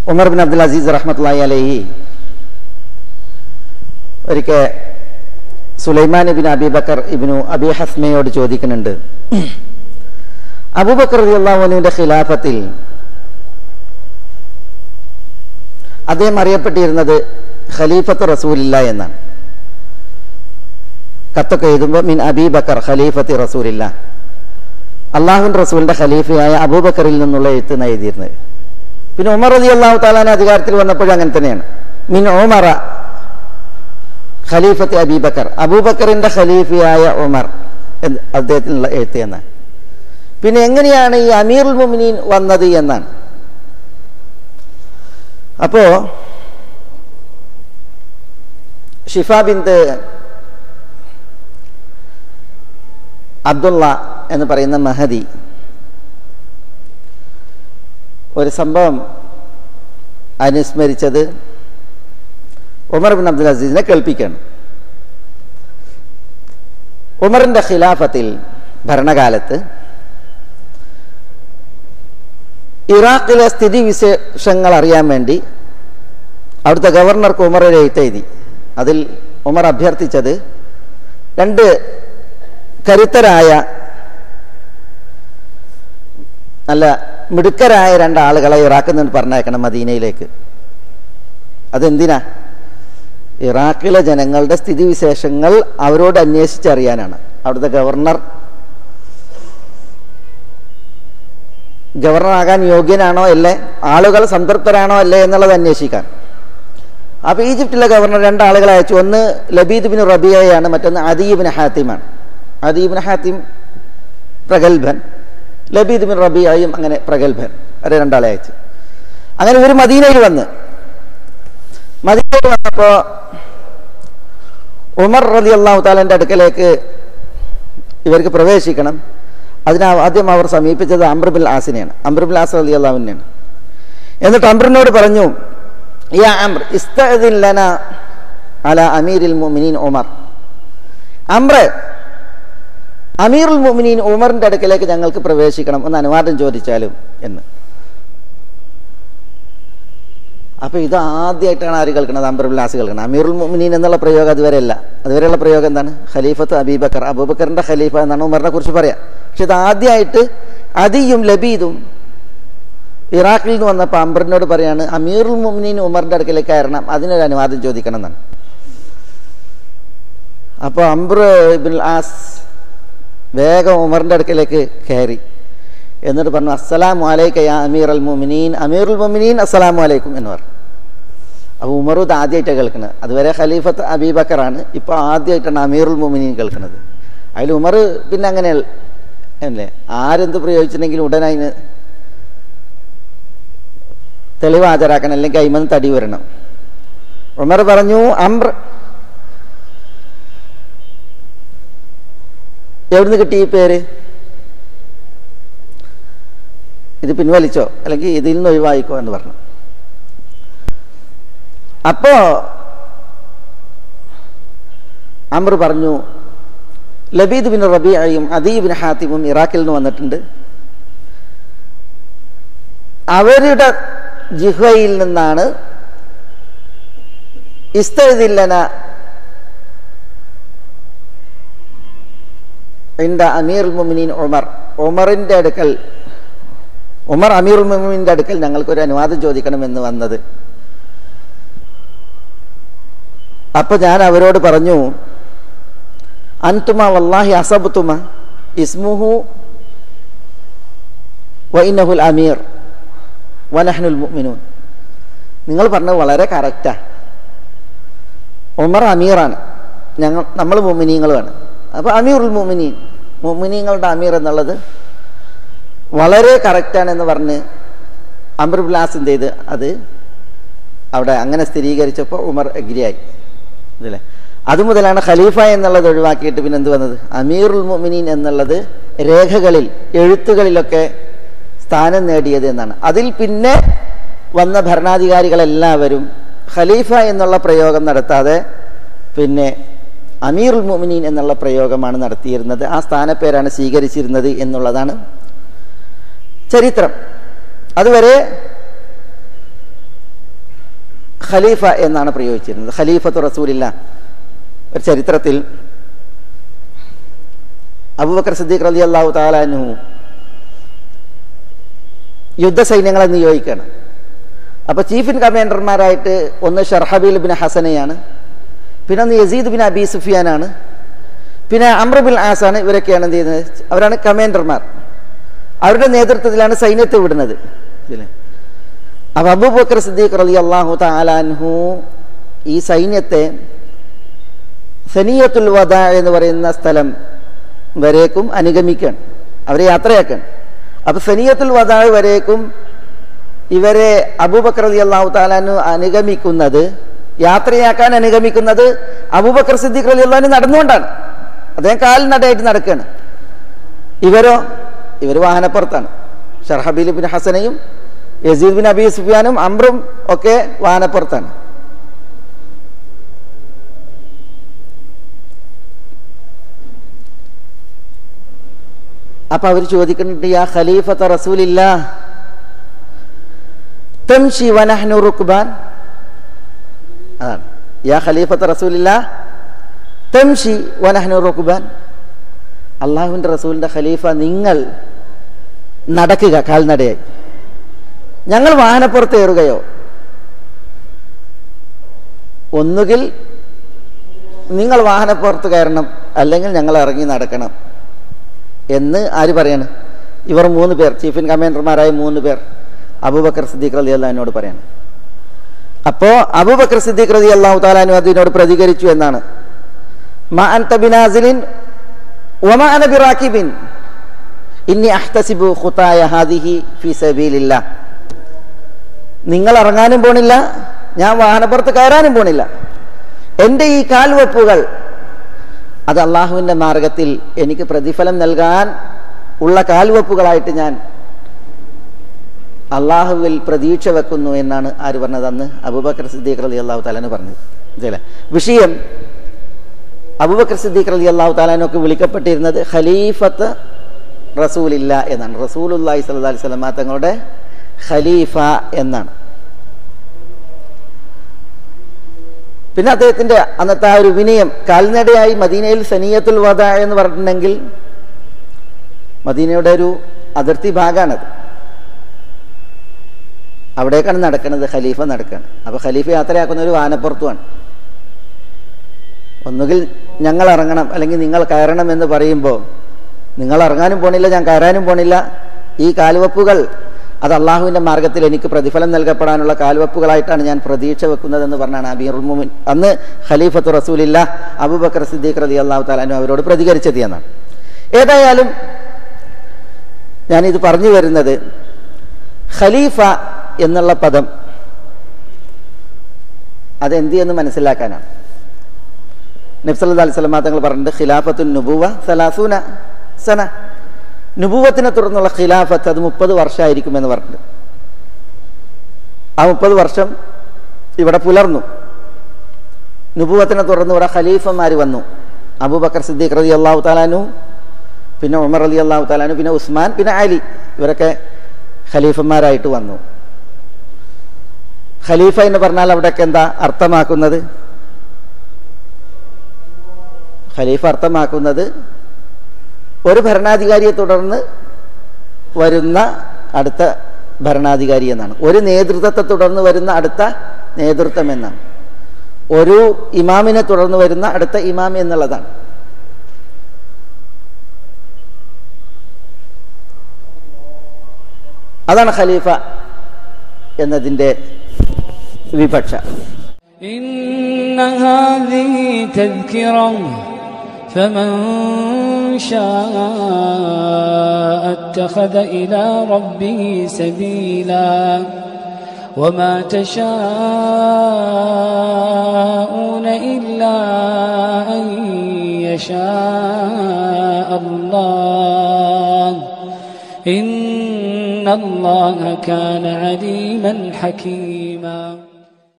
Umar bin Abdul Azeez റഹ്മത്തുള്ളാഹി അലൈഹി ഒരിക്കൽ Sulaiman bin Abibakr Ibnu Abi ഹസ്മയോട് ചോദിക്കുന്നുണ്ട് അബൂബക്കർ റളിയല്ലാഹുവിന്റെ ഖിലാഫത്തിൽ അദ്ദേഹം അറിയപ്പെട്ടിരുന്നത് ഖലീഫത്ത് റസൂലില്ല എന്നാണ് കത്തൊക്കെ എഴുതുമ്പോൾ മിൻ അബീബക്കർ ഖലീഫത്തി റസൂലില്ല അള്ളാഹുൻ റസൂലിന്റെ ഖലീഫയായ അബൂബക്കറിൽ നിന്നുള്ള എഴുത്ത് എഴുതിയിരുന്നത് പിന്നെ ഉമർ റതി അള്ളാഹു താലാൻ അധികാരത്തിൽ വന്നപ്പോഴും അങ്ങനെ തന്നെയാണ് മിൻ ഉമറ ഖലീഫത്ത് അബീബക്കർ അബൂബക്കറിന്റെ ഖലീഫയായ ഉമർ എന്ന് അദ്ദേഹത്തിനുള്ള എഴുത്ത് എന്നാണ് പിന്നെ എങ്ങനെയാണ് ഈ അമീറുൽ മുമിനീൻ വന്നത് എന്നാണ് അപ്പോ ഷിഫ ബിന്ത് അബ്ദുള്ള എന്ന് പറയുന്ന മഹദി ഒരു സംഭവം അനുസ്മരിച്ചത് ഉമർ ബിൻ അബ്ദുൽ അസീസിനെ കേൾപ്പിക്കുകയാണ് ഉമറിന്റെ ഖിലാഫത്തിൽ ഭരണകാലത്ത് ഇറാഖിലെ സ്ഥിതി വിശേഷങ്ങൾ അറിയാൻ വേണ്ടി അവിടുത്തെ ഗവർണർക്ക് ഉമർ ഒരു എഴുത്തെഴുതി അതിൽ ഉമർ അഭ്യർത്ഥിച്ചത് രണ്ട് കരുത്തരായ നല്ല മിടുക്കരായ രണ്ടാളുകളെ ഇറാഖിൽ നിന്ന് പറഞ്ഞയക്കണം മദീനയിലേക്ക് അതെന്തിനാ ഇറാഖിലെ ജനങ്ങളുടെ സ്ഥിതിവിശേഷങ്ങൾ അവരോട് അന്വേഷിച്ചറിയാനാണ് അവിടുത്തെ ഗവർണർ ഗവർണറാകാൻ യോഗ്യനാണോ അല്ലേ ആളുകൾ സംതൃപ്തരാണോ അല്ലേ എന്നുള്ളത് അന്വേഷിക്കാൻ അപ്പൊ ഈജിപ്തിലെ ഗവർണർ രണ്ടാളുകളെ അയച്ചു ഒന്ന് ലബീദ് ബിൻ റബിയയാണ് മറ്റൊന്ന് അദീബിൻ ഹാത്തിമാണ് അദീബിൻ ഹാത്തിം പ്രഗത്ഭൻ ലബീദ് ബിൻ റബിയായും അങ്ങനെ പ്രഗത്ഭൻ അവരെ രണ്ടാളെ അയച്ചു അങ്ങനെ ഇവർ മദീനയിൽ വന്ന് മദീനയിൽ വന്നപ്പോ ഉമർ റതി അള്ളാഹു താലന്റെ അടുക്കലേക്ക് ഇവർക്ക് പ്രവേശിക്കണം അതിന് ആദ്യം അവർ സമീപിച്ചത് അംബ്രബിൽ ആസിനെയാണ് അംബ്രബിൽ ആസ് അലി അള്ളാഹുവിനെയാണ് എന്നിട്ട് അംബ്രനോട് പറഞ്ഞു യാ അംർ ഇസ്തഅദിൻ ലന അല അമീരിൽ മുഅ്മിനീൻ ഉമർ അംബ്ര അമീറുൽ മുഅ്മിനീൻ ഉമറിന്റെ അടുക്കലേക്ക് ഞങ്ങൾക്ക് പ്രവേശിക്കണം ഒന്ന് അനുവാദം ചോദിച്ചാലും എന്ന് അപ്പൊ ഇത് ആദ്യമായിട്ടാണ് ആര് കേൾക്കുന്നത് അംബർബിലാസ് കേൾക്കുന്നത് അമീറുൽ മുഅ്മിനീൻ എന്നുള്ള പ്രയോഗം അതുവരെ അല്ല അതുവരെയുള്ള പ്രയോഗം എന്താണ് ഖലീഫത്ത് അബീബക്കർ അബൂബക്കറിന്റെ ഖലീഫ എന്നാണ് ഉമറിനെ കുറിച്ച് പറയാം പക്ഷെ ഇത് ആദ്യമായിട്ട് അദിയും ലബീദും ഇറാഖിൽ നിന്ന് വന്നപ്പോൾ അംബറിനോട് പറയാണ് അമീറുൽ മുഅ്മിനീൻ ഉമറിന്റെ അടുക്കലേക്ക് കയറണം അതിനൊരു അനുവാദം ചോദിക്കണം എന്നാണ് അപ്പോൾ അംബ്ര ഇബിൻ ആസ് വേഗം ഉമറിന്റെ അടുക്കലേക്ക് കയറി എന്നിട്ട് പറഞ്ഞു അസ്സലാമു അലൈക്ക യാ അമീർ അൽ മുമിനീൻ അമീറുൽ മുമിനീൻ അസ്സലാമു അലൈക്കും എന്ന് പറഞ്ഞു അപ്പോൾ ഉമറു ഇത് ആദ്യമായിട്ടാണ് കേൾക്കുന്നത് അതുവരെ ഖലീഫത്ത് അബീബക്കറാണ് ഇപ്പോൾ ആദ്യമായിട്ടാണ് അമീറുൽ മുമിനീൻ കേൾക്കുന്നത് അതിൽ ഉമർ പിന്നെ അങ്ങനെ അല്ലേ ആരെന്ത് പ്രയോഗിച്ചിട്ടുണ്ടെങ്കിലും ഉടനെ അതിന് തെളിവ് ഹാജരാക്കണം അല്ലെങ്കിൽ കൈമന്ന് തടി വരണം ഉമർ പറഞ്ഞു അംർ എവിടുന്ന് കിട്ടി ഈ പേര് ഇത് പിൻവലിച്ചോ അല്ലെങ്കിൽ ഇതിൽ നിന്ന് ഒഴിവായിക്കോ എന്ന് പറഞ്ഞു അപ്പോ അമർ പറഞ്ഞു ലബീദ് ബിൻ റബിയയും അദീബിൻ ഹാത്തിമും ഇറാഖിൽ നിന്ന് വന്നിട്ടുണ്ട് അവരുടെ ജിഹ്വയിൽ നിന്നാണ് ഇസ്തദില്ലന എൻ്റെ അമീർ മുമിനീൻ ഉമർ ഉമറിൻ്റെ അടുക്കൽ ഉമർ അമീർ മുമിനിൻ്റെ അടുക്കൽ ഞങ്ങൾക്കൊരു അനുവാദം ചോദിക്കണമെന്ന് വന്നത് അപ്പൊ ഞാൻ അവരോട് പറഞ്ഞു അൻതുമ വല്ലാഹി അസബത്തുമ ഇസ്മുഹു വൈനഹുൽ അമീർ വനഹ്നുൽ മുഅ്മിനൂൻ നിങ്ങൾ പറഞ്ഞത് വളരെ കറക്റ്റാ ഉമർ അമീറാണ് ഞങ്ങൾ നമ്മൾ മുമിനീങ്ങളുമാണ് അപ്പോൾ അമീറുൽ മുമിനീൻ മുമിനീങ്ങളുടെ അമീർ എന്നുള്ളത് വളരെ കറക്റ്റാണെന്ന് പറഞ്ഞ് അമർബുലാസ് എന്ത് ചെയ്ത് അത് അവിടെ അങ്ങനെ സ്ഥിരീകരിച്ചപ്പോൾ ഉമർ എഗ്രിയായി ഇതല്ലേ അതുമുതലാണ് ഖലീഫ എന്നുള്ളത് ഒഴിവാക്കിയിട്ട് പിന്നെ എന്ത് വന്നത് അമീറുൽ മുമിനീൻ എന്നുള്ളത് രേഖകളിൽ എഴുത്തുകളിലൊക്കെ സ്ഥാനം നേടിയത് എന്നാണ് അതിൽ പിന്നെ വന്ന ഭരണാധികാരികളെല്ലാവരും ഖലീഫ എന്നുള്ള പ്രയോഗം നടത്താതെ പിന്നെ അമീറുൽ മുമിനീൻ എന്നുള്ള പ്രയോഗമാണ് നടത്തിയിരുന്നത് ആ സ്ഥാനപ്പേരാണ് സ്വീകരിച്ചിരുന്നത് എന്നുള്ളതാണ് ചരിത്രം അതുവരെ ഖലീഫ എന്നാണ് പ്രയോഗിച്ചിരുന്നത് ഖലീഫത്തു റസൂലില്ല ഒരു ചരിത്രത്തിൽ അബൂബക്കർ സിദ്ദീഖ് റലി അള്ളാഹു താലാനു യുദ്ധസൈന്യങ്ങളെ നിയോഗിക്കുകയാണ് അപ്പോൾ ചീഫ് ഇൻ കമാൻഡർമാരായിട്ട് ഒന്ന് ഷർഹബീൽ ബിൻ ഹസനയാണ് പിന്നെ ഒന്ന് യസീദ് ബിൻ അബി സുഫിയാനാണ് പിന്നെ അമ്രബുൽ ആസാണ് ഇവരൊക്കെയാണ് എന്ത് ചെയ്യുന്നത് അവരാണ് കമാൻഡർമാർ അവരുടെ നേതൃത്വത്തിലാണ് സൈന്യത്തെ വിടുന്നത് ഇതില് അപ്പോൾ അബൂബക്കർ സിദ്ദീഖ് റലി അള്ളാഹു താലാൻഹു ഈ സൈന്യത്തെ സനിയത്തുൽ വദ എന്ന് പറയുന്ന സ്ഥലം വരേക്കും അനുഗമിക്കുകയാണ് അവരെ യാത്രയാക്കാൻ അപ്പൊ സനിയത്തുൽ വദാ വരേക്കും ഇവരെ അബൂബക്കർ അലി അള്ളാഹു താലാനു അനുഗമിക്കുന്നത് യാത്രയാക്കാൻ അനുഗമിക്കുന്നത് അബൂബക്കർ സിദ്ദീഖ് അലി അള്ളഹാനു നടന്നുകൊണ്ടാണ് അദ്ദേഹം കാൽനടയായിട്ട് നടക്കുകയാണ് ഇവരോ ഇവർ വാഹനപ്പുറത്താണ് ഷർഹബീൽ ബിൻ ഹസനയും യസീദ് ബിൻ അബി സുഫിയാനും അമ്രും ഒക്കെ വാഹനപ്പുറത്താണ് അപ്പൊ അവർ ചോദിക്കുന്നുണ്ട് യാ ഖലീഫത്ത റസൂലില്ല തംഷി വനഹ്നു റുക്ബാൻ അതാണ് യാ ഖലീഫത്ത റസൂലില്ല തംഷി വനഹ്നു റുക്ബാൻ അള്ളാഹുവിൻ്റെ റസൂലിൻ്റെ ഖലീഫ നിങ്ങൾ നടക്കുക കാൽനടയായി ഞങ്ങൾ വാഹനപ്പുറത്ത് കയറുകയോ ഒന്നുകിൽ നിങ്ങൾ വാഹനപ്പുറത്ത് കയറണം അല്ലെങ്കിൽ ഞങ്ങൾ ഇറങ്ങി നടക്കണം എന്ന് ആര് പറയാണ് ഇവർ മൂന്ന് പേർ ചീഫ് ഇൻ കമാൻഡർമാരായ മൂന്ന് പേർ അബൂബക്കർ സിദ്ദീഖ് റലി അള്ളഹാനോട് പറയാണ് അപ്പോ അബൂബക്കർ സിദ്ദീഖ് റലി അള്ളാഹു താലാനു അതിനോട് പ്രതികരിച്ചു എന്നാണ് മാ അൻത ബിനാസിലിൻ വമാ അന ബിറാക്കിബിൻ ഇന്നി അഹ്തസിബു ഖുതായ ഹാദിഹി ഫി സബീലില്ല നിങ്ങൾ ഇറങ്ങാനും പോണില്ല ഞാൻ വാഹനപ്പുറത്ത് കയറാനും പോണില്ല എൻ്റെ ഈ കാൽവെപ്പുകൾ അത് അള്ളാഹുവിൻ്റെ മാർഗത്തിൽ എനിക്ക് പ്രതിഫലം നൽകാൻ ഉള്ള കാൽവെപ്പുകളായിട്ട് ഞാൻ അള്ളാഹുവിൽ പ്രതീക്ഷ വെക്കുന്നു എന്നാണ് ആര് പറഞ്ഞത് അന്ന് അബൂബക്കർ സിദ്ദീഖ് അലി അള്ളാഹു താലാന് പറഞ്ഞത് ഇതല്ലേ വിഷയം അബൂബക്കർ സിദ്ദീഖ് അലി അള്ളാഹു താലാനൊക്കെ വിളിക്കപ്പെട്ടിരുന്നത് ഖലീഫത്ത് റസൂലില്ല എന്നാണ് റസൂലുല്ലാഹി സല്ലല്ലാഹി അലൈഹി വസല്ലം തങ്ങളുടെ ഖലീഫ എന്നാണ് പിന്നെ അദ്ദേഹത്തിന്റെ അന്നത്തെ ആ ഒരു വിനയം കാൽനടയായി മദീനയിൽ സനീയത്തുൽ വദ എന്ന് പറഞ്ഞിട്ടുണ്ടെങ്കിൽ മദീനയുടെ ഒരു അതിർത്തി ഭാഗമാണത് അവിടേക്കാണ് നടക്കുന്നത് ഖലീഫ നടക്കുകയാണ് അപ്പൊ ഖലീഫ യാത്രയാക്കുന്ന ഒരു വാനപ്പുറത്തുമാണ് ഒന്നുകിൽ ഞങ്ങൾ ഇറങ്ങണം അല്ലെങ്കിൽ നിങ്ങൾ കയറണം എന്ന് പറയുമ്പോൾ നിങ്ങൾ ഇറങ്ങാനും പോണില്ല ഞാൻ കയറാനും പോണില്ല ഈ കാൽവെപ്പുകൾ അത് അള്ളാഹുവിൻ്റെ മാർഗത്തിൽ എനിക്ക് പ്രതിഫലം നൽകപ്പെടാനുള്ള കാൽവെപ്പുകളായിട്ടാണ് ഞാൻ പ്രതീക്ഷ വെക്കുന്നതെന്ന് പറഞ്ഞാണ് അബീറുൽ മുമിൻ അന്ന് ഖലീഫത്തു റസൂലില്ല അബൂബക്കർ സിദ്ദീഖ് റതി അള്ളാഹു താലാനു അവരോട് പ്രതികരിച്ചത് എന്നാണ് ഏതായാലും ഞാനിത് പറഞ്ഞു വരുന്നത് ഖലീഫ എന്നുള്ള പദം അതെന്ത് എന്ന് മനസ്സിലാക്കാനാണ് നബ്സല്ലാ അലൈഹി സ്വലമാ തങ്ങൾ പറഞ്ഞിട്ടുണ്ട് ഖിലാഫത്തുൻ നുബുവ സലാസൂന സന നുബുവത്തിനെ തുടർന്നുള്ള ഖിലാഫത്ത് അത് മുപ്പത് വർഷമായിരിക്കുമെന്ന് പറഞ്ഞിട്ടുണ്ട് ആ മുപ്പത് വർഷം ഇവിടെ പുലർന്നു നുബുവത്തിനെ തുടർന്ന് ഇവിടെ ഖലീഫന്മാർ വന്നു അബൂബക്കർ സിദ്ദീഖ് റതി അള്ളാഹു താലാനു പിന്നെ ഉമർ അലി അള്ളാഹു താലാനു പിന്നെ ഉസ്മാൻ പിന്നെ അലി ഇവരൊക്കെ ഖലീഫന്മാരായിട്ട് വന്നു ഖലീഫ എന്ന് പറഞ്ഞാൽ അവിടെയൊക്കെ എന്താ അർത്ഥമാക്കുന്നത് ഖലീഫ അർത്ഥമാക്കുന്നത് ഒരു ഭരണാധികാരിയെ തുടർന്ന് വരുന്ന അടുത്ത ഭരണാധികാരി എന്നാണ് ഒരു നേതൃത്വത്തെ തുടർന്ന് വരുന്ന അടുത്ത നേതൃത്വം എന്നാണ് ഒരു ഇമാമിനെ തുടർന്ന് വരുന്ന അടുത്ത ഇമാം എന്നുള്ളതാണ് അതാണ് ഖലീഫ എന്നതിൻ്റെ വിപക്ഷ إن هذه تذكرة فمن شاء اتخذ إلى ربه سبيلا وما تشاءون إلا أن يشاء الله إن الله كان عليما حكيما